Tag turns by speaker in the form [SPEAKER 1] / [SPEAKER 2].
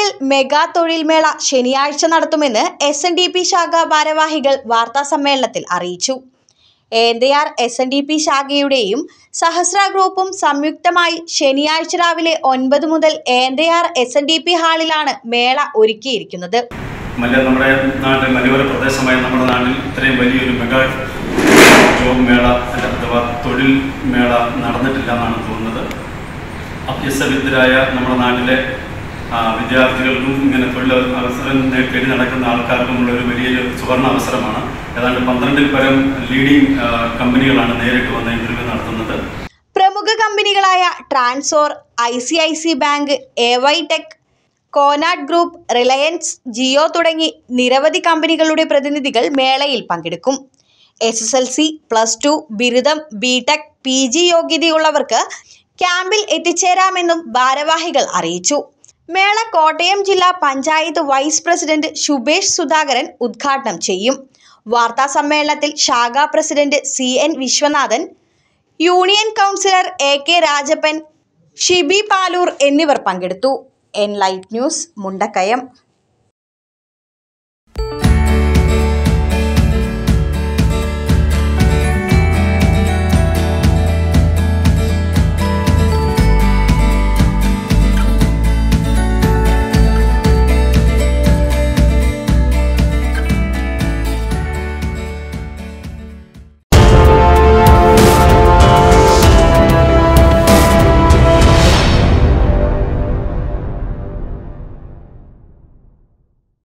[SPEAKER 1] മുതൽ മെഗാ തൊഴിൽ മേള ശനിയാഴ്ച നടത്തുമെന്ന് എസ് എൻ ഡി പി ശാഖ ഭാരവാഹികൾ വാർത്താസമ്മേളനത്തിൽ അറിയിച്ചു Enthayar S N D P ശാഖയുടെയും സഹസ്ര ഗ്രൂപ്പും സംയുക്തമായി ശനിയാഴ്ച രാവിലെ ഒൻപത് മുതൽ Enthayar S N D P ഹാളിലാണ് മേള ഒരുക്കിയിരിക്കുന്നത്
[SPEAKER 2] മല നമ്മുടെ നാട്ടിൽ മലയോര പ്രദേശമായ നമ്മുടെ നാട്ടിൽ ഇത്രയും വലിയൊരു മെഗാ ജോബ് മേള അല്ല അഥവാ തൊഴിൽ മേള നടന്നിട്ടില്ല എന്നാണ് തോന്നുന്നത് അഭ്യസ്തവിദ്യരായ നമ്മുടെ നാട്ടിലെ ആ, വിദ്യാർത്ഥികൾക്കും ഇങ്ങനെ തൊഴിൽ അവസരം നേ- തേടി നടക്കുന്ന ആൾക്കാർക്കുമുള്ള ഒരു വലിയൊരു സുവർണ അവസരമാണ് ഏതാണ്ട് പന്ത്രണ്ടിൽ പരം ലീഡിംഗ് ആ, കമ്പനികളാണ് നേരിട്ട് വന്ന് ഇന്റർവ്യൂ നടത്തുന്നത്
[SPEAKER 1] പ്രമുഖ കമ്പനികളായ ട്രാൻസോർ I C I C bank A Y tech കോനാട്ട് ഗ്രൂപ്പ് റിലയൻസ് ജിയോ തുടങ്ങി നിരവധി കമ്പനികളുടെ പ്രതിനിധികൾ മേളയിൽ പങ്കെടുക്കും S S L C plus two ബിരുദം ബി ടെക് പി ജി യോഗ്യതയുള്ളവർക്ക് ക്യാമ്പിൽ എത്തിച്ചേരാമെന്നും ഭാരവാഹികൾ അറിയിച്ചു മേള കോട്ടയം ജില്ലാ പഞ്ചായത്ത് വൈസ് പ്രസിഡന്റ് ശുഭേഷ് സുധാകരൻ ഉദ്ഘാടനം ചെയ്യും വാർത്താ സമ്മേളനത്തിൽ ശാഖാ president C N Viswanathan union councillor A K Rajappan Shibi Palur എന്നിവർ പങ്കെടുത്തു എൻ ലൈറ്റ് ന്യൂസ് മുണ്ടക്കയം